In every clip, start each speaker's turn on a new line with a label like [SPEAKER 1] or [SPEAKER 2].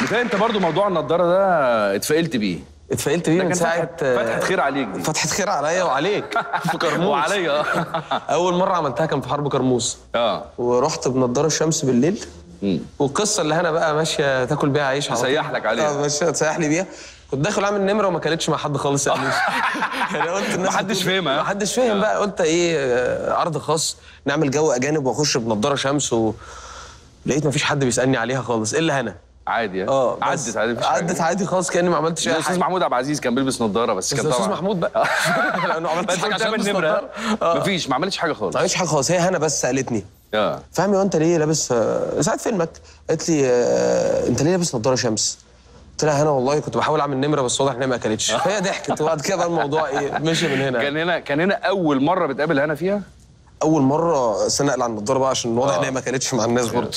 [SPEAKER 1] بتهيألي انت برضو موضوع النضاره ده اتفائلت بيه
[SPEAKER 2] اتفائلت بيه
[SPEAKER 1] ده
[SPEAKER 2] من
[SPEAKER 1] كان
[SPEAKER 2] ساعه
[SPEAKER 1] فتحة- فتحة خير عليك دي.
[SPEAKER 2] فتحه خير عليا وعليك في كرموز
[SPEAKER 1] وعليا
[SPEAKER 2] اول مره عملتها كان في حرب كرموز
[SPEAKER 1] اه
[SPEAKER 2] ورحت بنضاره الشمس بالليل والقصه اللي هنا بقى ماشيه تاكل بيها عيش على طول.
[SPEAKER 1] تسيح لك عليها.
[SPEAKER 2] اه ماشيه تسيح لي بيها كنت داخل اعمل نمره وما كانتش مع حد خالص يعني يعني قلت الناس
[SPEAKER 1] محدش
[SPEAKER 2] بتقول-
[SPEAKER 1] فاهم، ها؟
[SPEAKER 2] محدش فاهم بقى قلت ايه آه، عرض خاص نعمل جو اجانب واخش بنضاره شمس و لقيت مفيش حد بيسالني عليها خالص الا هنا
[SPEAKER 1] عادي
[SPEAKER 2] اه بس
[SPEAKER 1] عدت عادي مفيش حاجة.
[SPEAKER 2] عدت عادي خالص كاني ما عملتش اي
[SPEAKER 1] الاستاذ
[SPEAKER 2] حاجه
[SPEAKER 1] محمود عبد العزيز كان بيلبس نظاره بس
[SPEAKER 2] بس
[SPEAKER 1] كان
[SPEAKER 2] الاستاذ
[SPEAKER 1] طبعا
[SPEAKER 2] محمود بقى لانه عملت
[SPEAKER 1] بس
[SPEAKER 2] حاجه
[SPEAKER 1] كنت
[SPEAKER 2] عشان
[SPEAKER 1] تعمل
[SPEAKER 2] ألبس
[SPEAKER 1] نمره
[SPEAKER 2] نضارة. اه
[SPEAKER 1] مفيش ما عملتش حاجه خالص
[SPEAKER 2] ما عملتش حاجه خالص هي هنا بس سالتني
[SPEAKER 1] اه
[SPEAKER 2] فهمي وانت ليه لابس آه، ساعه فيلمك قالت لي آه، انت ليه لابس نضاره شمس قلت لها انا والله كنت بحاول اعمل نمره بس واضح ان هي ما اكلتش فهي ضحكت وبعد كده بقى الموضوع ايه مشي من هنا
[SPEAKER 1] كان هنا كان هنا اول مره بتقابل هنا فيها
[SPEAKER 2] اول مره استنى اقلع النضاره بقى عشان واضح ان هي ما كانتش مع الناس برضه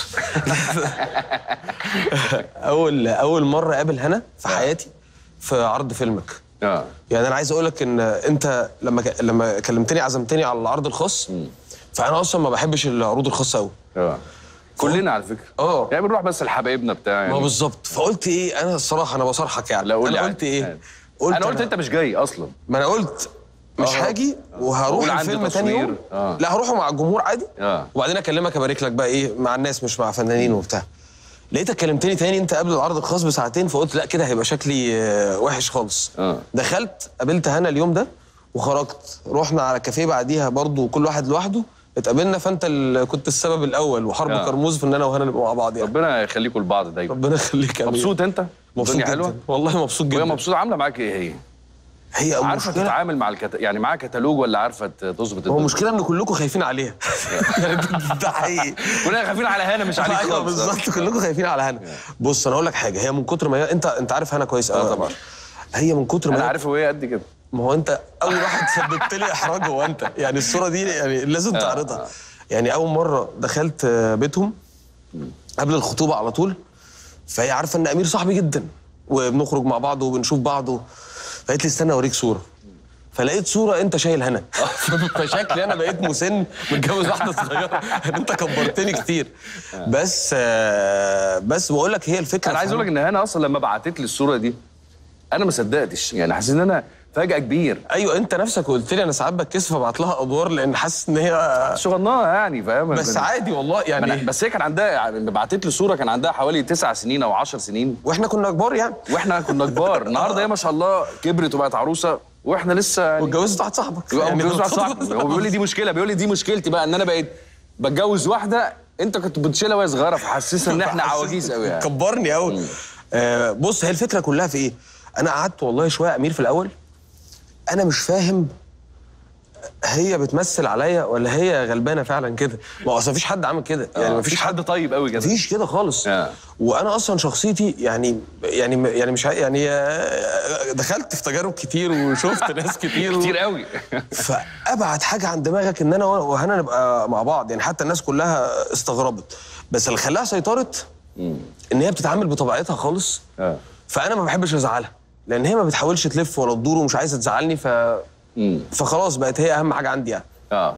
[SPEAKER 2] اول اول مره اقابل هنا في حياتي في عرض فيلمك
[SPEAKER 1] اه
[SPEAKER 2] يعني انا عايز اقول لك ان انت لما ك... لما كلمتني عزمتني على العرض الخاص فانا اصلا ما بحبش العروض الخاصه قوي
[SPEAKER 1] اه كلنا على فكره
[SPEAKER 2] اه.
[SPEAKER 1] يعني بنروح بس لحبايبنا بتاع
[SPEAKER 2] ما
[SPEAKER 1] يعني
[SPEAKER 2] بالظبط فقلت ايه انا الصراحه انا بصارحك يعني
[SPEAKER 1] لا قول لي
[SPEAKER 2] انا
[SPEAKER 1] عادي.
[SPEAKER 2] قلت ايه
[SPEAKER 1] عادي. انا قلت انت مش جاي اصلا
[SPEAKER 2] ما انا قلت مش
[SPEAKER 1] اه.
[SPEAKER 2] هاجي وهروح
[SPEAKER 1] وقول عندي
[SPEAKER 2] الفيلم تاني
[SPEAKER 1] تصوير.
[SPEAKER 2] يوم
[SPEAKER 1] اه.
[SPEAKER 2] لا هروحه مع الجمهور عادي
[SPEAKER 1] اه.
[SPEAKER 2] وبعدين اكلمك ابارك لك بقى ايه مع الناس مش مع فنانين وبتاع لقيتك كلمتني تاني انت قبل العرض الخاص بساعتين فقلت لا كده هيبقى شكلي آه، وحش خالص
[SPEAKER 1] اه.
[SPEAKER 2] دخلت قابلت هنا اليوم ده وخرجت رحنا على كافيه بعديها برضو كل واحد لوحده اتقابلنا فانت اللي كنت السبب الاول وحرب
[SPEAKER 1] اه.
[SPEAKER 2] كرموز في ان انا وهنا نبقى مع بعض يعني
[SPEAKER 1] ربنا يخليكم لبعض دايما
[SPEAKER 2] ربنا يخليك يا أمير.
[SPEAKER 1] مبسوط انت
[SPEAKER 2] مبسوط
[SPEAKER 1] الدنيا
[SPEAKER 2] جدا
[SPEAKER 1] حلوه
[SPEAKER 2] والله مبسوط جدا
[SPEAKER 1] وهي مبسوطه عامله معاك ايه هي
[SPEAKER 2] هي
[SPEAKER 1] عارفه
[SPEAKER 2] مشكلة
[SPEAKER 1] تتعامل مع الكت... يعني معاها كتالوج ولا عارفه ت- تظبط
[SPEAKER 2] هو
[SPEAKER 1] الدنيا؟
[SPEAKER 2] المشكله ان كلكم خايفين عليها يعني ده- ده حقيقي
[SPEAKER 1] كلنا خايفين على هنا مش عليك
[SPEAKER 2] ايوه
[SPEAKER 1] خالص
[SPEAKER 2] بالظبط كلكم خايفين على هنا بص انا اقول لك حاجه هي من كتر ما هي انت انت عارف هنا كويس قوي
[SPEAKER 1] آه طبعا.
[SPEAKER 2] هي من كتر ما
[SPEAKER 1] انا
[SPEAKER 2] هي-
[SPEAKER 1] عارف وهي قد كده
[SPEAKER 2] ما هو انت اول واحد سببت لي احراج هو انت يعني الصوره دي يعني لازم تعرضها يعني اول مره دخلت بيتهم قبل الخطوبه على طول فهي عارفه ان امير صاحبي جدا وبنخرج مع بعض وبنشوف بعض و... فقالت لي استنى اوريك صوره فلقيت صوره انت شايل هنا فشكلي انا بقيت مسن متجوز واحده صغيره انت كبرتني كتير بس آه، بس بقول لك هي الفكره
[SPEAKER 1] انا عايز
[SPEAKER 2] في
[SPEAKER 1] اقول لك ان هنا اصلا لما بعتت لي الصوره دي انا ما صدقتش يعني حسيت ان انا فجاه كبير
[SPEAKER 2] ايوه انت نفسك قلت لي انا ساعات بتكسف ابعت لها ادوار لان حاسس ان هي
[SPEAKER 1] صغننه يعني فاهم
[SPEAKER 2] بس عادي والله
[SPEAKER 1] ما أنا-
[SPEAKER 2] يعني
[SPEAKER 1] بس هي كان عندها يعني بعتت لي صوره كان عندها حوالي تسع سنين او 10 سنين
[SPEAKER 2] واحنا كنا كبار يعني
[SPEAKER 1] واحنا كنا كبار النهارده هي ما شاء الله كبرت وبقت عروسه واحنا لسه يعني
[SPEAKER 2] واتجوزت واحد صاحبك
[SPEAKER 1] يبقى
[SPEAKER 2] يعني
[SPEAKER 1] متجوز واحد صاحبي هو بيقول لي دي مشكله بيقول لي دي مشكلتي بقى ان انا بقيت بتجوز واحده انت كنت بتشيلها وهي صغيره فحسسها ان احنا عواجيز قوي يعني
[SPEAKER 2] كبرني قوي آه بص هي الفكره كلها في ايه انا قعدت والله شويه يا امير في الاول انا مش فاهم هي بتمثل عليا ولا هي غلبانه فعلا كده ما هو اصل مفيش حد عامل كده يعني
[SPEAKER 1] يعني
[SPEAKER 2] مفيش
[SPEAKER 1] مفيش حد طيب قوي كده
[SPEAKER 2] مفيش كده خالص
[SPEAKER 1] آه.
[SPEAKER 2] وانا اصلا شخصيتي يعني يعني يعني مش ه- يعني آه، دخلت في تجارب كتير وشفت ناس كتير و-
[SPEAKER 1] كتير قوي
[SPEAKER 2] فابعد حاجه عن دماغك ان انا وهنا نبقى مع بعض يعني حتى الناس كلها استغربت بس اللي خلاها سيطرت ان هي بتتعامل بطبيعتها خالص
[SPEAKER 1] آه.
[SPEAKER 2] فانا ما بحبش ازعلها لان هي ما بتحاولش تلف ولا تدور ومش عايزه تزعلني ف
[SPEAKER 1] مم.
[SPEAKER 2] فخلاص بقت هي اهم حاجه عندي يعني
[SPEAKER 1] اه